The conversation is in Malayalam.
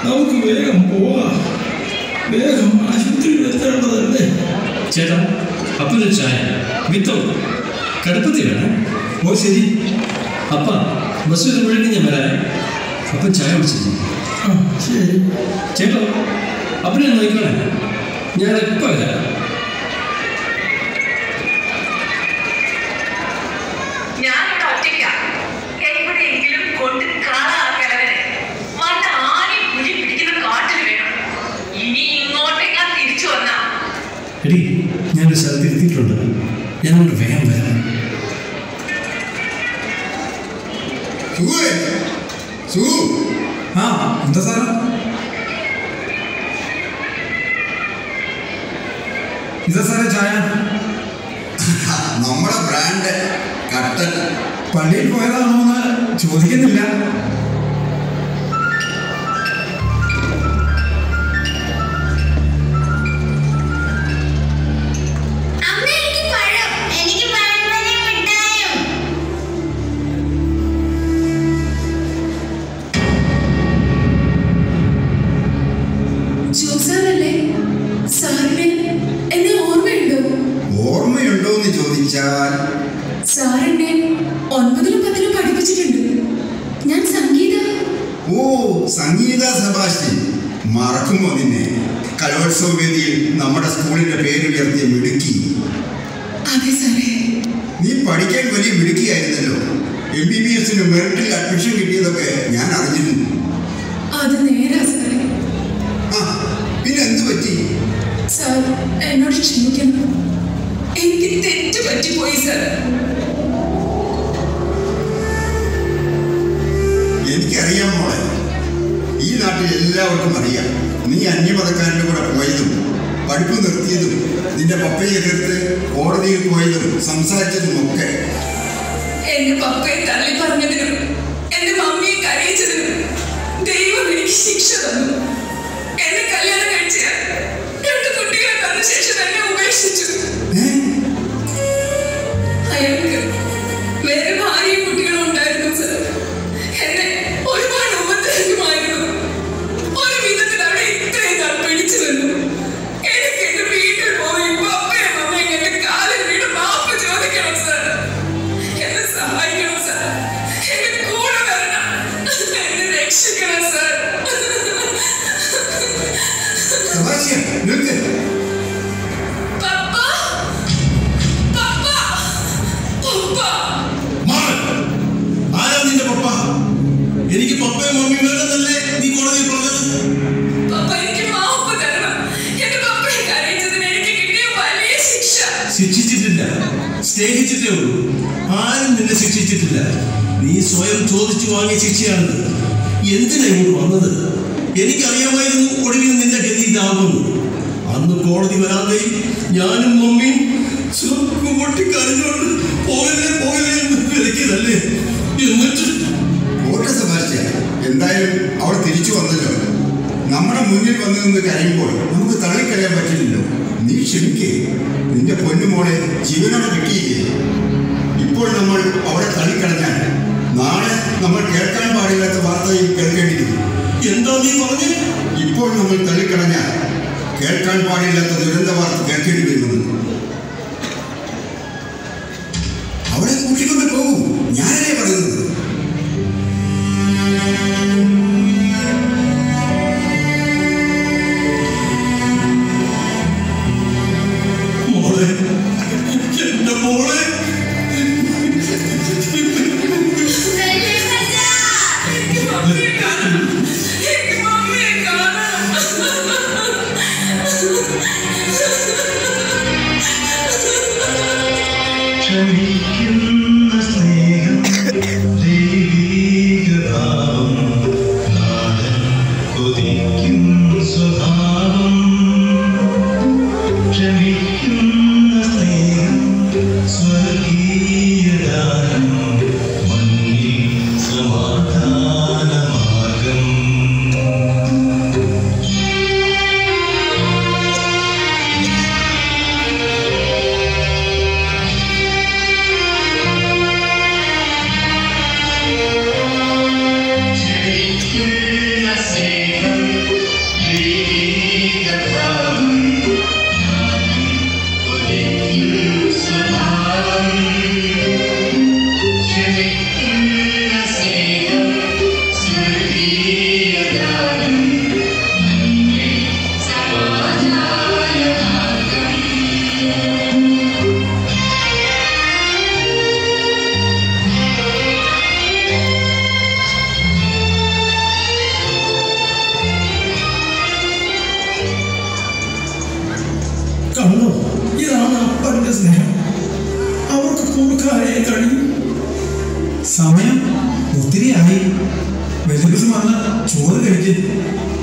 നമുക്ക് വേഗം പോവാം വേഗം ആശുപത്രിയിൽ എത്തേണ്ടതല്ലേ ചേട്ടാ അപ്പനൊരു ചായ വിത്തൗട്ട് കടുപ്പത്തിൽ വേണം ഓ ശരി അപ്പ ബസ് വരുമ്പോഴേക്കും ഞാൻ വരാം അപ്പം ചായ കുടിച്ചിരുന്നു ആ ശരി ചേട്ടാ അപ്പനെ നോക്കിക്കോളെ ഞാൻ എപ്പോൾ വരാം ഞാനിവിടെ ഒറ്റയ്ക്കാ എവിടെയെങ്കിലും കൊണ്ട് കാണാക്കലവനെ വല്ല ആരെയും പുലി പിടിക്കുന്ന കാട്ടിൽ വേണം ഇനി ഇങ്ങോട്ടേക്കാ തിരിച്ചു വന്നാ എടി ഞാനൊരു സ്ഥലത്ത് എത്തിയിട്ടുണ്ട് ഞാൻ അങ്ങോട്ട് വേഗം വരാം സുഖേ സു ആ എന്താ സാറേ ഇതാ സാറേ ചായ നമ്മുടെ ബ്രാൻഡ് കട്ടൻ പള്ളിയിൽ പോയതാണോ എന്ന് ചോദിക്കുന്നില്ല അമ്മ എനിക്ക് പഴം എനിക്ക് പഴംപൊരിയും മിഠായും ജോസാറല്ലേ സാറിന് എന്നെ ഓർമ്മയുണ്ടോ ഓർമ്മയുണ്ടോ എന്ന് ചോദിച്ചാൽ സാറിനെ ഒൻപതിലും പത്തിലും പഠിപ്പിച്ചിട്ടുണ്ട് ഞാൻ സംഗീത ഓ സംഗീത സെബാസ്റ്റ്യൻ മറക്കുമോ നിന്നെ കലോത്സവ വേദിയിൽ നമ്മുടെ സ്കൂളിന്റെ പേര് ഉയർത്തിയ മിടുക്കി അതെ സാറേ നീ പഠിക്കാൻ വലിയ മിടുക്കിയായിരുന്നല്ലോ എം ബി ബി എസിന് മെറിറ്റിൽ അഡ്മിഷൻ കിട്ടിയതൊക്കെ ഞാൻ അറിഞ്ഞിരുന്നു അത് നേരാ സാറേ ആ പിന്നെ എന്ത് പറ്റി സാർ എന്നോട് ക്ഷമിക്കണം എനിക്ക് തെറ്റ് പറ്റിപ്പോയി സാർ എനിക്കറിയാം മോളെ ഈ നാട്ടിൽ എല്ലാവർക്കും അറിയാം നീ അന്യമതക്കാരൻ്റെ കൂടെ പോയതും പഠിപ്പ് നിർത്തിയതും നിന്റെ പപ്പയെ എതിർത്ത് കോടതിയിൽ പോയതും സംസാരിച്ചതും ഒക്കെ എന്റെ പപ്പയെ തള്ളി പറഞ്ഞതിനും എന്റെ മമ്മിയെ കരയിച്ചതിനും ദൈവം എനിക്ക് ശിക്ഷ തന്നു എന്നെ കല്യാണം കഴിച്ച രണ്ട് കുട്ടികളെ തന്ന ശേഷം എന്നെ ഉപേക്ഷിച്ചു ഏ? അയാൾക്ക് വേറെ ഭാര്യയും കുട്ടികളും ഉണ്ടായിരുന്നു സർ എന്നെ ഒരുപാട് ഉപദ്രവിക്കുമായിരുന്നു ഒരു വിധത്തിൽ അവിടെ ഇത്രയും നാൾ പിടിച്ചു നിന്നു എനിക്ക് എന്റെ വീട്ടിൽ പോയി പപ്പയും അമ്മയും എന്റെ കാലിൽ വീട് മാപ്പ് ചോദിക്കണം സർ എന്നെ സഹായിക്കണം സർ എന്റെ കൂടെ വരണം എന്നെ രക്ഷിക്കണം സർ സെബാസ്റ്റ്യൻ നിൽക്ക് പപ്പ പപ്പ പപ്പ മാറ്. ആരാ നിന്റെ പപ്പ എനിക്ക് പപ്പയും മമ്മിയും വേണമെന്നല്ലേ നീ കോടതിയിൽ പറഞ്ഞത് പപ്പ എനിക്ക് മാപ്പ് തരണം എന്റെ പപ്പയെ കരയിച്ചതിന് എനിക്ക് കിട്ടിയ വലിയ ശിക്ഷ ശിക്ഷിച്ചിട്ടില്ല സ്നേഹിച്ചിട്ടേ ഉള്ളൂ ആരും നിന്നെ ശിക്ഷിച്ചിട്ടില്ല നീ സ്വയം ചോദിച്ചു വാങ്ങിയ ശിക്ഷയാണിത് എന്തിനാ ഇങ്ങോട്ട് വന്നത് എനിക്കറിയാമായിരുന്നു ഒടുവിൽ നിന്റെ ഗതി ഇതാകുമെന്ന് അന്ന് കോടതി വരാതെ ഞാനും മമ്മിയും ചുക്കും പൊട്ടി കരഞ്ഞോണ്ട് പോകലേ പോകലേ എന്ന് വിലക്കിയതല്ലേ എന്നിട്ട് ഓട്ടെ സെബാസ്റ്റ്യൻ എന്തായാലും അവൾ തിരിച്ചു വന്നല്ലോ നമ്മുടെ മുന്നിൽ വന്നു നിന്ന് കരയുമ്പോൾ നമുക്ക് തള്ളിക്കളയാൻ പറ്റില്ലല്ലോ നീ ക്ഷമിക്കേ നിന്റെ പൊന്നുമോളെ ജീവനോടെ കിട്ടിയില്ലേ ഇപ്പോൾ നമ്മൾ അവളെ തള്ളിക്കളഞ്ഞാൽ നാളെ നമ്മൾ കേൾക്കാൻ പാടില്ലാത്ത വാർത്തയിൽ കേൾക്കേണ്ടിയിരിക്കും എന്താ നീ പറഞ്ഞേ ഇപ്പോൾ നമ്മൾ തള്ളിക്കളഞ്ഞാൽ കേൾക്കാൻ പാടില്ലാത്ത ദുരന്ത വാർത്ത കേൾക്കേണ്ടി വരുമെന്ന് അവളെ കൂട്ടിക്കൊണ്ട് പോകും ഞാനല്ലേ പറയുന്നത് മോളെ എന്റെ മോളെ എനിക്ക് മമ്മിയെ കാണണം എനിക്ക് മമ്മിയെ കാണണം സമയമായി കഴിഞ്ഞു സമയം ഒത്തിരിയായി വലിയ വന്ന് ചോറ് കഴിക്കും